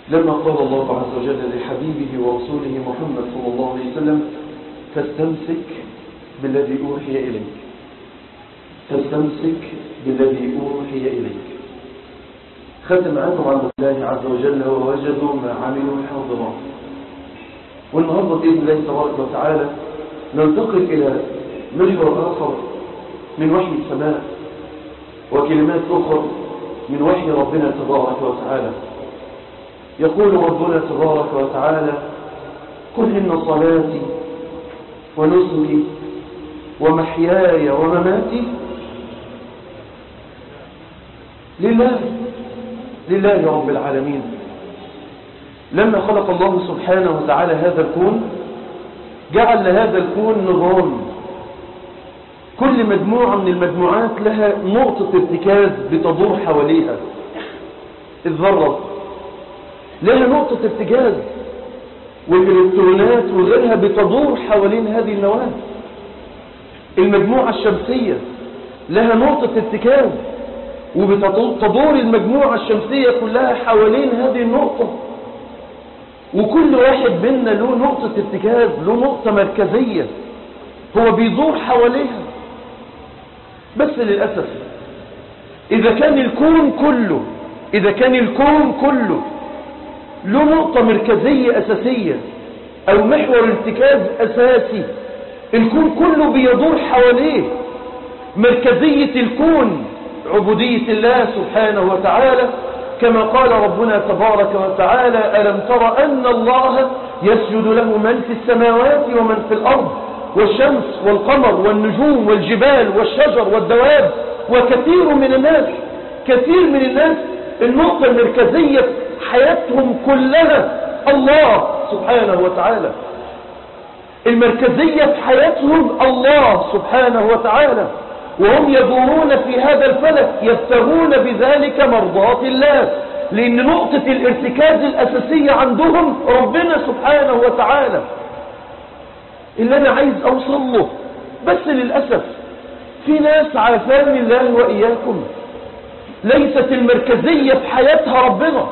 لما قال الله عز وجل لحبيبه ورسوله محمد صلى الله عليه وسلم فاستمسك بالذي أوحي إليك فاستمسك بالذي أوحي إليك ختم معكم عن الله عز وجل ووجدوا ما عملوا حاضرا والنهاردة بإذن الله تبارك وتعالى ننتقل إلى محور آخر من وحي السماء وكلمات أخرى من وحي ربنا تبارك وتعالى يقول ربنا تبارك وتعالى قل إن صلاتي ونسكي ومحياي ومماتي لله لله رب العالمين لما خلق الله سبحانه وتعالى هذا الكون جعل لهذا الكون نظام كل مجموعة من المجموعات لها نقطة ارتكاز بتدور حواليها الذرة لها نقطة ارتكاز والإلكترونات وغيرها بتدور حوالين هذه النواة المجموعة الشمسية لها نقطة ارتكاز وبتدور المجموعة الشمسية كلها حوالين هذه النقطة وكل واحد منا له نقطة ارتكاز له نقطة مركزية هو بيدور حواليها بس للأسف إذا كان الكون كله إذا كان الكون كله له نقطة مركزية أساسية أو محور ارتكاز أساسي الكون كله بيدور حواليه مركزية الكون عبودية الله سبحانه وتعالى كما قال ربنا تبارك وتعالى ألم تر أن الله يسجد له من في السماوات ومن في الأرض والشمس والقمر والنجوم والجبال والشجر والدواب وكثير من الناس كثير من الناس النقطة المركزية حياتهم كلها الله سبحانه وتعالى المركزية في حياتهم الله سبحانه وتعالى وهم يدورون في هذا الفلك يبتغون بذلك مرضات الله لأن نقطة الارتكاز الأساسية عندهم ربنا سبحانه وتعالى اللي أنا عايز أوصل له بس للأسف في ناس عافاني الله وإياكم ليست المركزية في حياتها ربنا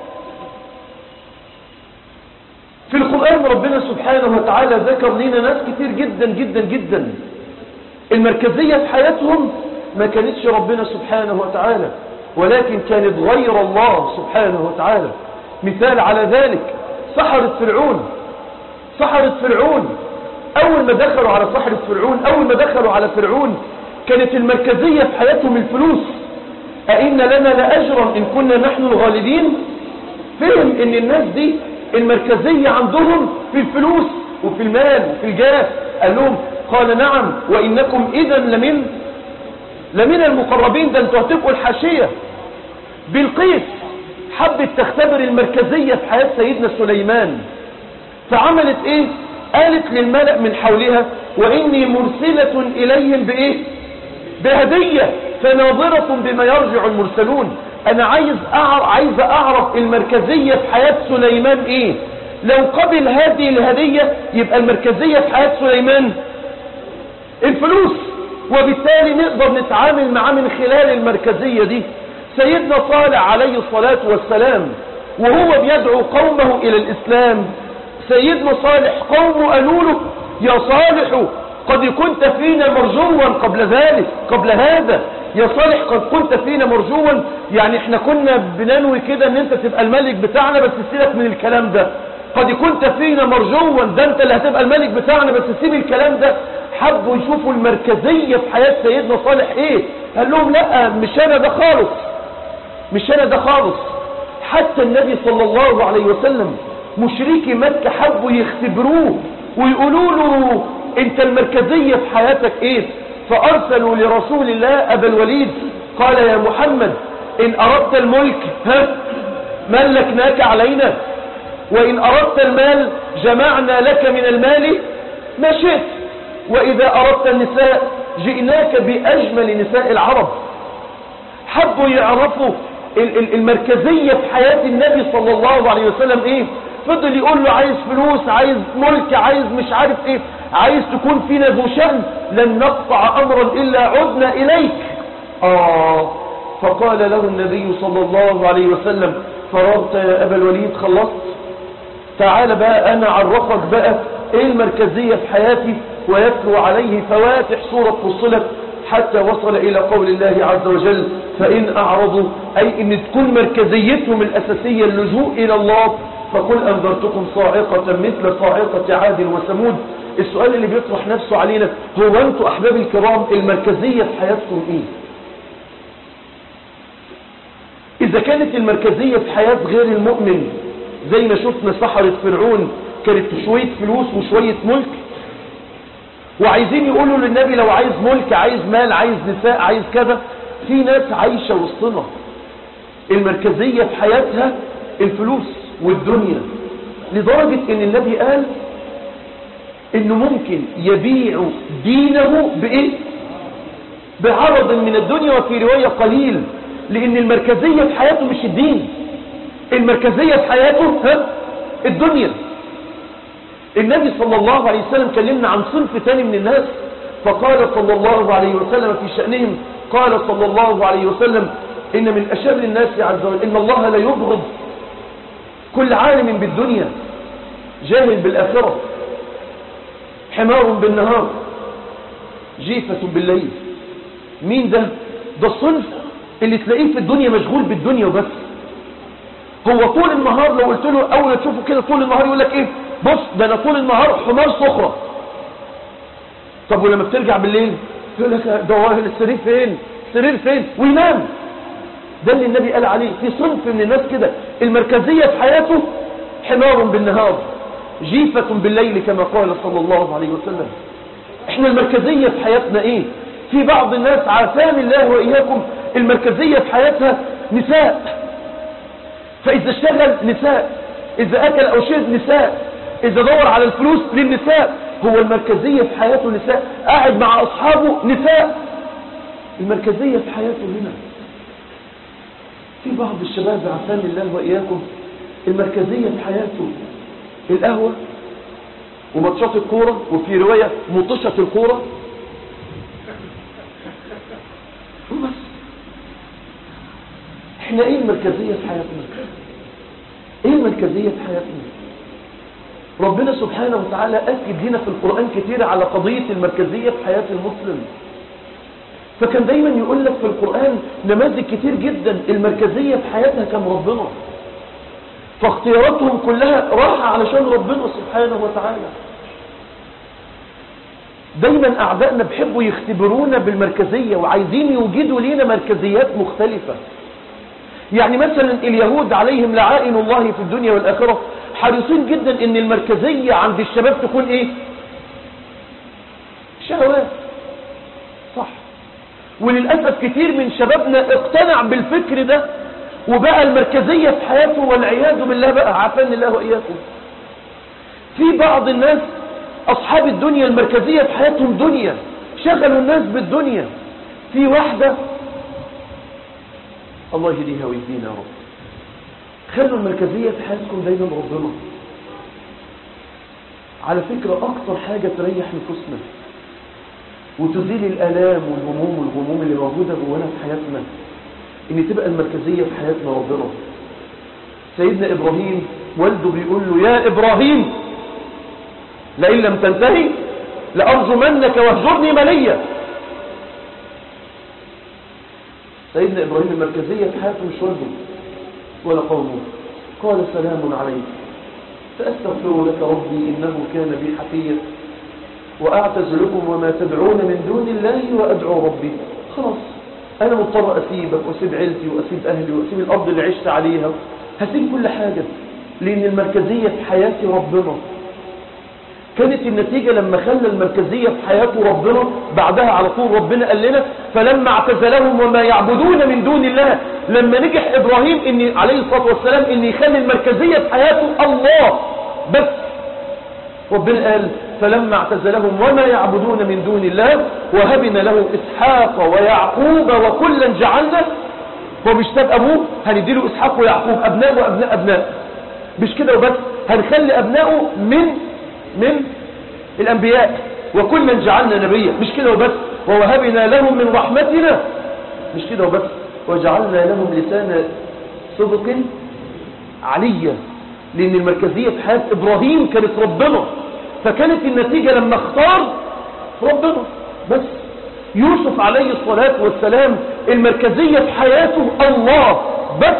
في القرآن ربنا سبحانه وتعالى ذكر لنا ناس كتير جدا جدا جدا المركزية في حياتهم ما كانتش ربنا سبحانه وتعالى ولكن كانت غير الله سبحانه وتعالى مثال على ذلك سحرة فرعون سحرة فرعون أول ما دخلوا على سحرة فرعون أول ما دخلوا على فرعون كانت المركزية في حياتهم الفلوس أئن لنا لأجرا إن كنا نحن الغالبين فهم إن الناس دي المركزية عندهم في الفلوس وفي المال وفي الجاه قال لهم قال نعم وإنكم إذا لمن لمن المقربين ده انتوا هتبقوا الحاشية بالقيس حبت تختبر المركزية في حياة سيدنا سليمان فعملت ايه قالت للملأ من حولها وإني مرسلة إليهم بإيه بهدية فناظرة بما يرجع المرسلون أنا عايز أعرف, عايز أعرف المركزية في حياة سليمان إيه لو قبل هذه الهدية يبقى المركزية في حياة سليمان الفلوس وبالتالي نقدر نتعامل معاه من خلال المركزية دي سيدنا صالح عليه الصلاة والسلام وهو بيدعو قومه إلى الإسلام سيدنا صالح قومه قالوا له يا صالح قد كنت فينا مرجوا قبل ذلك قبل هذا يا صالح قد كنت فينا مرجوا يعني احنا كنا بننوي كده ان انت تبقى الملك بتاعنا بس سيبك من الكلام ده قد كنت فينا مرجوا ده انت اللي هتبقى الملك بتاعنا بس سيب الكلام ده حبوا يشوفوا المركزية في حياة سيدنا صالح ايه قال لهم لا مش انا ده خالص مش انا ده خالص حتى النبي صلى الله عليه وسلم مشركي مكة حبوا يختبروه ويقولوا له انت المركزية في حياتك ايه فارسلوا لرسول الله ابا الوليد قال يا محمد ان اردت الملك ها ملكناك علينا وان اردت المال جمعنا لك من المال ما شئت واذا اردت النساء جئناك باجمل نساء العرب حبوا يعرفوا المركزية في حياة النبي صلى الله عليه وسلم ايه فضل يقول له عايز فلوس عايز ملك عايز مش عارف ايه عايز تكون فينا ذو شأن لن نقطع امرا الا عدنا اليك اه فقال له النبي صلى الله عليه وسلم فرغت يا أبا الوليد خلصت تعال بقى أنا عرفك بقى إيه المركزية في حياتي ويتلو عليه فواتح سورة فصلت حتى وصل إلى قول الله عز وجل فإن أعرضوا أي إن تكون مركزيتهم الأساسية اللجوء إلى الله فقل أنذرتكم صاعقة مثل صاعقة عاد وثمود السؤال اللي بيطرح نفسه علينا هو أنتم أحبابي الكرام المركزية في حياتكم إيه إذا كانت المركزية في حياة غير المؤمن زي ما شفنا سحرة فرعون كانت شوية فلوس وشوية ملك وعايزين يقولوا للنبي لو عايز ملك عايز مال عايز نساء عايز كذا في ناس عايشة وسطنا المركزية في حياتها الفلوس والدنيا لدرجة ان النبي قال انه ممكن يبيع دينه بايه بعرض من الدنيا وفي رواية قليل لان المركزية في حياته مش الدين المركزية في حياته ها الدنيا النبي صلى الله عليه وسلم كلمنا عن صنف تاني من الناس فقال صلى الله عليه وسلم في شأنهم قال صلى الله عليه وسلم إن من أشر الناس عز وجل إن الله لا يبغض كل عالم بالدنيا جاهل بالآخرة حمار بالنهار جيفة بالليل مين ده ده الصنف اللي تلاقيه في الدنيا مشغول بالدنيا وبس هو طول النهار لو قلت له اول ما تشوفه كده طول النهار يقول لك ايه بص ده انا طول النهار حمار صخرة طب ولما بترجع بالليل يقول لك ده هو السرير فين السرير فين وينام ده اللي النبي قال عليه في صنف من الناس كده المركزية في حياته حمار بالنهار جيفة بالليل كما قال صلى الله عليه وسلم احنا المركزية في حياتنا ايه في بعض الناس عافاني الله وإياكم المركزية في حياتها نساء فإذا اشتغل نساء إذا أكل أو شرب نساء إذا دور على الفلوس للنساء هو المركزية في حياته نساء قاعد مع أصحابه نساء المركزية في حياته هنا في بعض الشباب عافاني الله وإياكم المركزية في حياته القهوة وماتشات الكورة وفي رواية مطشة الكورة بس احنا ايه المركزية في حياتنا ايه المركزية في حياتنا ربنا سبحانه وتعالى أكد هنا في القرآن كتير على قضية المركزية في حياة المسلم فكان دايما يقول لك في القرآن نماذج كتير جدا المركزية في حياتها كان ربنا فاختياراتهم كلها راحة علشان ربنا سبحانه وتعالى دايما أعدائنا بيحبوا يختبرونا بالمركزية وعايزين يوجدوا لينا مركزيات مختلفة يعني مثلا اليهود عليهم لعائن الله في الدنيا والآخرة حريصين جدا ان المركزية عند الشباب تكون ايه شهوات صح وللأسف كتير من شبابنا اقتنع بالفكر ده وبقى المركزية في حياته والعياذ بالله بقى عافان الله وإياكم في بعض الناس أصحاب الدنيا المركزية في حياتهم دنيا شغلوا الناس بالدنيا في واحدة الله يهديها ويهدينا يا رب خلوا المركزية في حياتكم دايما ربنا على فكرة أكتر حاجة تريح نفوسنا وتزيل الآلام والهموم والغموم اللي موجودة جوانا في حياتنا إن تبقى المركزية في حياتنا ربنا سيدنا إبراهيم والده بيقول له يا إبراهيم لئن لم تنتهي لأرجمنك واهجرني مليا سيدنا إبراهيم المركزية في حياته مش والده ولا قومه قال سلام عليك سأستغفر لك ربي إنه كان بي حفيا وأعتزلكم وما تدعون من دون الله وأدعو ربي خلاص أنا مضطر أسيبك وأسيب عيلتي وأسيب أهلي وأسيب الأرض اللي عشت عليها هسيب كل حاجة لأن المركزية في حياتي ربنا كانت النتيجة لما خلى المركزية في حياته ربنا بعدها على طول ربنا قال لنا فلما اعتزلهم وما يعبدون من دون الله لما نجح إبراهيم إن عليه الصلاة والسلام إن يخلي المركزية في حياته الله بس ربنا قال فلما اعتزلهم وما يعبدون من دون الله وهبنا له إسحاق ويعقوب وكلا جعلنا هو مش تاب أبوه هنديله إسحاق ويعقوب أبناء وأبناء أبناء مش كده وبس هنخلي أبنائه من من الأنبياء وكلا جعلنا نبيا مش كده وبس ووهبنا لهم من رحمتنا مش كده وبس وجعلنا لهم لسان صدق علية لأن المركزية في حياة إبراهيم كانت ربنا فكانت النتيجة لما اختار ربنا بس يوسف عليه الصلاة والسلام المركزية في حياته الله بس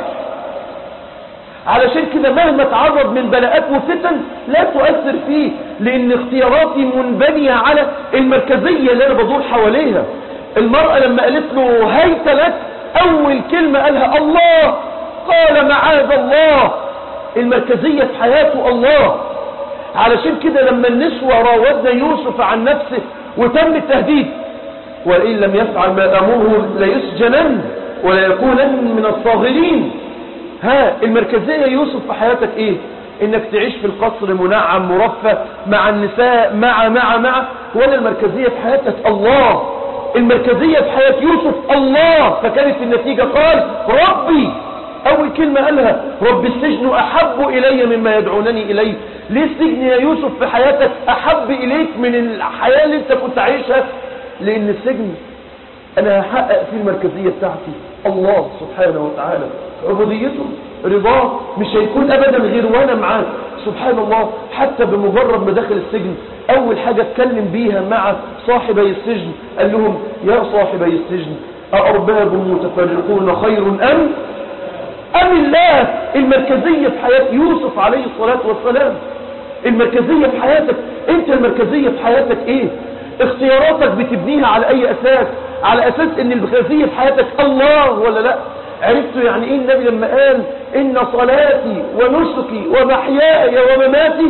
علشان كده مهما تعرض من بلاءات وفتن لا تؤثر فيه لان اختياراتي منبنية على المركزية اللي انا بدور حواليها المرأة لما قالت له هيت لك اول كلمة قالها الله قال معاذ الله المركزية في حياته الله علشان كده لما النسوة راودنا يوسف عن نفسه وتم التهديد وإن لم يفعل ما أمره ليسجنن ولا يكونن من الصاغرين ها المركزية يوسف في حياتك ايه انك تعيش في القصر منعم مرفه مع النساء مع مع مع ولا المركزية في حياتك الله المركزية في حياة يوسف الله فكانت النتيجة قال ربي اول كلمة قالها رب السجن احب الي مما يدعونني اليه ليه السجن يا يوسف في حياتك احب اليك من الحياة اللي انت كنت عايشها لان السجن انا هحقق فيه المركزية بتاعتي الله سبحانه وتعالى عبوديته رضاه مش هيكون ابدا غير وانا معاه سبحان الله حتى بمجرد ما دخل السجن اول حاجة اتكلم بيها مع صاحبي السجن قال لهم يا صاحبي السجن أأرباب متفرقون خير أم أم الله المركزية في حياة يوسف عليه الصلاة والسلام المركزية في حياتك انت المركزية في حياتك ايه اختياراتك بتبنيها على اي اساس على اساس ان المركزية في حياتك الله ولا لا عرفتوا يعني ايه النبي لما قال ان صلاتي ونسكي ومحياي ومماتي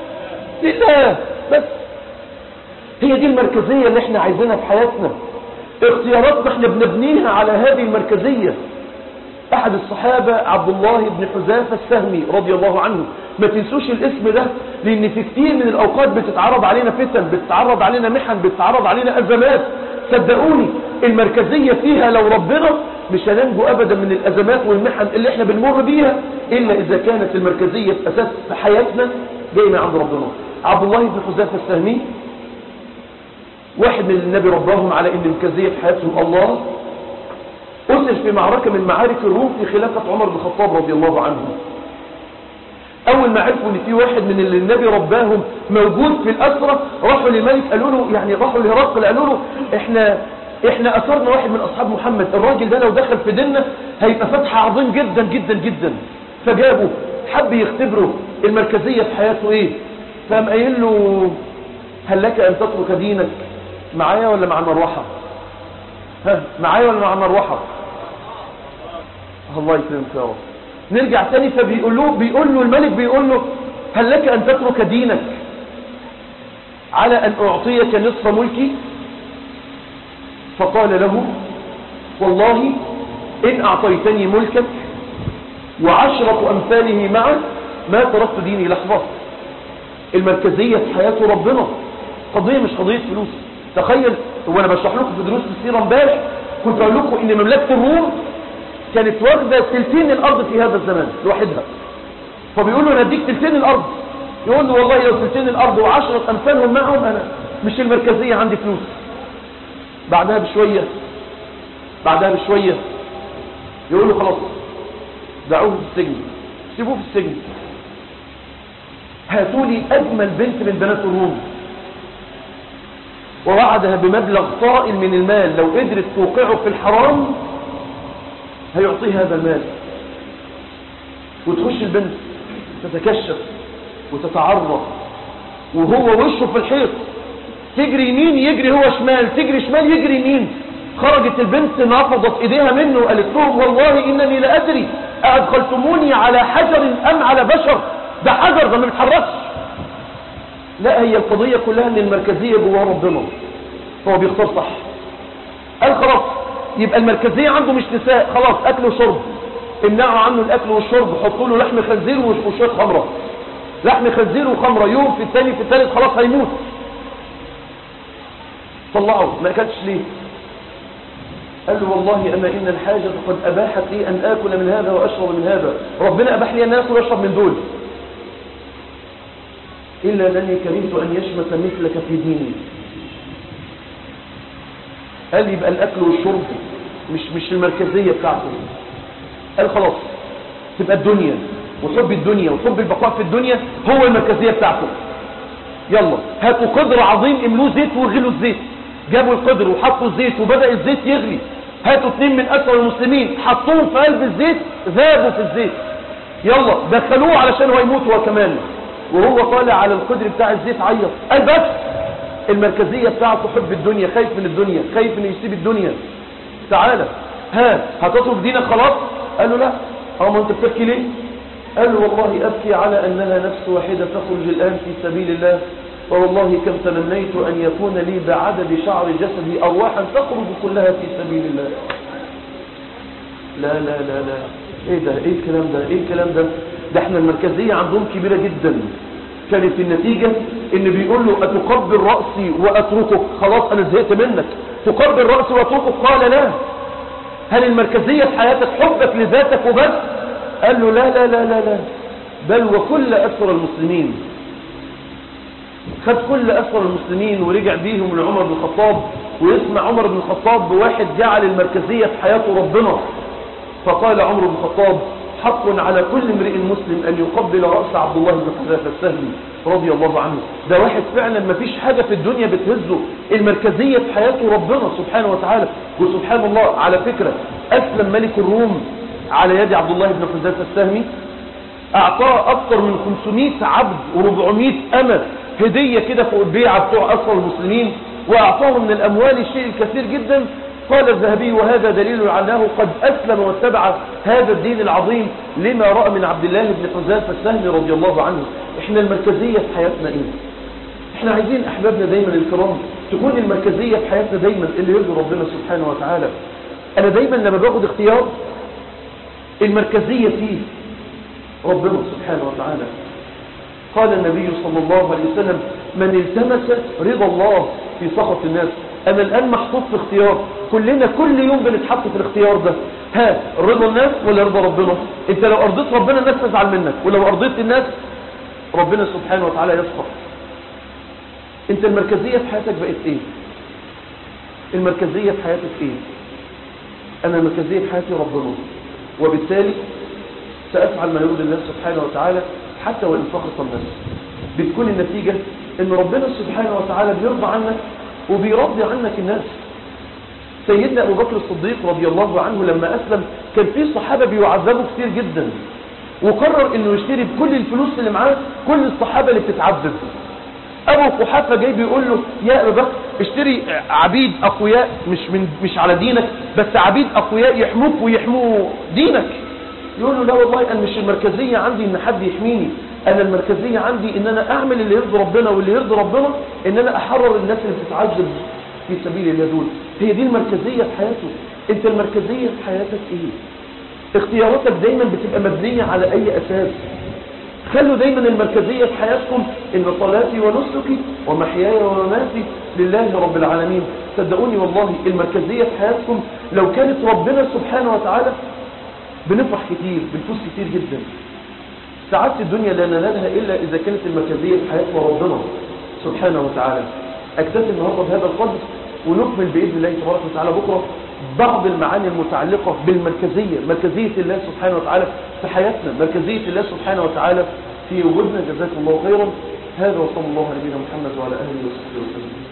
لله بس هي دي المركزية اللي احنا عايزينها في حياتنا اختياراتنا احنا بنبنيها على هذه المركزية احد الصحابة عبد الله بن حذافة السهمي رضي الله عنه ما تنسوش الاسم ده لان في كتير من الاوقات بتتعرض علينا فتن بتتعرض علينا محن بتتعرض علينا ازمات صدقوني المركزية فيها لو ربنا مش هننجو ابدا من الازمات والمحن اللي احنا بنمر بيها الا اذا كانت المركزية في اساس في حياتنا جاي من عند ربنا عبد الله بن حذافة السهمي واحد من النبي رباهم على ان المركزية في حياتهم الله أسر في معركة من معارك الروم في خلافة عمر بن الخطاب رضي الله عنه أول ما عرفوا ان في واحد من اللي النبي رباهم موجود في الأسرة راحوا لملك قالوا له يعني راحوا لهرقل قالوا له احنا احنا أثرنا واحد من أصحاب محمد الراجل ده لو دخل في ديننا هيبقى فتح عظيم جدا جدا جدا فجابه حب يختبره المركزية في حياته ايه فقام قايل له هل لك أن تترك دينك معايا ولا مع المروحة ها معايا ولا مع المروحة الله يكرمك يا رب نرجع تاني فبيقول له بيقول له الملك بيقول له هل لك أن تترك دينك على أن أعطيك نصف ملكي فقال له والله إن أعطيتني ملكك وعشرة أمثاله معك ما تركت ديني لحظة المركزية في حياة ربنا قضية مش قضية فلوس تخيل وانا بشرح لكم في دروس السيرة امبارح كنت اقول لكم ان مملكة الروم كانت واخدة تلتين الارض في هذا الزمان لوحدها فبيقول له انا اديك تلتين الارض يقول له والله لو تلتين الارض وعشرة امثالهم معهم انا مش المركزية عندي فلوس بعدها بشوية بعدها بشوية يقول له خلاص دعوه في السجن سيبوه في السجن هاتوا لي اجمل بنت من بنات الروم ووعدها بمبلغ طائل من المال لو قدرت توقعه في الحرام هيعطيه هذا المال وتخش البنت تتكشف وتتعرض وهو وشه في الحيط تجري يمين يجري هو شمال تجري شمال يجري يمين خرجت البنت نفضت ايديها منه وقالت لهم والله انني لا ادري ادخلتموني على حجر ام على بشر ده حجر ده ما بيتحركش لا هي القضية كلها ان المركزية جواه ربنا هو بيختار صح قال خلاص يبقى المركزية عنده مش نساء خلاص اكل وشرب امنعوا عنه الاكل والشرب حطوا له لحم خنزير وشوية خمرة لحم خنزير وخمرة يوم في الثاني في الثالث خلاص هيموت طلعوا ما اكلش ليه قال له والله أما إن الحاجة قد أباحت لي أن آكل من هذا وأشرب من هذا ربنا أباح لي أن آكل وأشرب من دول إلا أنني كرهت أن يشمت مثلك في ديني قال يبقى الأكل والشرب مش مش المركزية بتاعته قال خلاص تبقى الدنيا وحب الدنيا وحب البقاء في الدنيا هو المركزية بتاعته يلا هاتوا قدر عظيم املوه زيت وغلوا الزيت جابوا القدر وحطوا الزيت وبدأ الزيت يغلي هاتوا اثنين من أسر المسلمين حطوهم في قلب الزيت ذابوا في الزيت يلا دخلوه علشان هو يموت هو كمان وهو طالع على القدر بتاع الزيت عيط قال بس المركزية بتاعته حب الدنيا خايف من الدنيا خايف انه يسيب الدنيا تعالى ها هتترك دينك خلاص قال له لا اه ما انت بتبكي ليه قال له والله ابكي على انها نفس واحدة تخرج الان في سبيل الله والله كم تمنيت ان يكون لي بعدد شعر جسدي ارواحا تخرج كلها في سبيل الله لا لا لا لا ايه ده ايه الكلام ده ايه الكلام ده ده احنا المركزية عندهم كبيرة جدا كانت النتيجة ان بيقول له اتقبل رأسي واتركك خلاص انا زهقت منك تقبل رأسي واتركك قال لا هل المركزية في حياتك حبك لذاتك وبس قال له لا لا لا لا لا بل وكل أسر المسلمين خد كل أسر المسلمين ورجع بيهم لعمر بن الخطاب ويسمع عمر بن الخطاب بواحد جعل المركزية في حياته ربنا فقال عمر بن الخطاب حق على كل امرئ مسلم أن يقبل رأس عبد الله بن حذافة السهمي رضي الله عنه ده واحد فعلا ما فيش حاجة في الدنيا بتهزه المركزية في حياته ربنا سبحانه وتعالى وسبحان الله على فكرة أسلم ملك الروم على يد عبد الله بن حذافة السهمي أعطاه أكثر من 500 عبد و400 أمة هدية كده فوق البيعة بتوع أسر المسلمين وأعطاهم من الأموال الشيء الكثير جدا قال الذهبي وهذا دليل على أنه قد أسلم واتبع هذا الدين العظيم لما رأى من عبد الله بن حذافة السهمي رضي الله عنه احنا المركزية في حياتنا ايه احنا عايزين احبابنا دايما الكرام تكون المركزية في حياتنا دايما اللي يرضي ربنا سبحانه وتعالى انا دايما لما باخد اختيار المركزية فيه ربنا سبحانه وتعالى قال النبي صلى الله عليه وسلم من التمس رضا الله في سخط الناس انا الان محطوط في اختيار كلنا كل يوم بنتحط في الاختيار ده ها رضا الناس ولا رضا ربنا انت لو ارضيت ربنا الناس تزعل منك ولو ارضيت الناس ربنا سبحانه وتعالى يسخط انت المركزية في حياتك بقت ايه المركزية في حياتك ايه انا المركزية في حياتي ربنا وبالتالي سأفعل ما يرضي الله سبحانه وتعالى حتى وإن سخط الناس بتكون النتيجة ان ربنا سبحانه وتعالى بيرضى عنك وبيرضي عنك الناس سيدنا أبو بكر الصديق رضي الله عنه لما أسلم كان في صحابة بيعذبوا كتير جدا وقرر انه يشتري بكل الفلوس اللي معاه كل الصحابة اللي بتتعذب ابو قحافة جاي بيقول له يا ابو بكر اشتري عبيد اقوياء مش من مش على دينك بس عبيد اقوياء يحموك ويحموا دينك يقول له لا والله انا مش المركزية عندي ان حد يحميني انا المركزية عندي ان انا اعمل اللي يرضي ربنا واللي يرضي ربنا ان انا احرر الناس اللي بتتعذب في سبيل الله دول هي دي المركزية في حياته انت المركزية في حياتك ايه اختياراتك دايما بتبقى مبنية على اي اساس خلوا دايما المركزية في حياتكم ان صلاتي ونسكي ومحياي ومماتي لله رب العالمين صدقوني والله المركزية في حياتكم لو كانت ربنا سبحانه وتعالى بنفرح كتير بنفوز كتير جدا سعادة الدنيا لا ننالها إلا إذا كانت المركزية في حياتنا ربنا سبحانه وتعالى أكتفي النهاردة بهذا القدر ونكمل بإذن الله تبارك وتعالى بكرة بعض المعاني المتعلقة بالمركزية مركزية الله سبحانه وتعالى في حياتنا مركزية الله سبحانه وتعالى في وجودنا جزاكم الله خيرا هذا وصلى الله على نبينا محمد وعلى آله وصحبه وسلم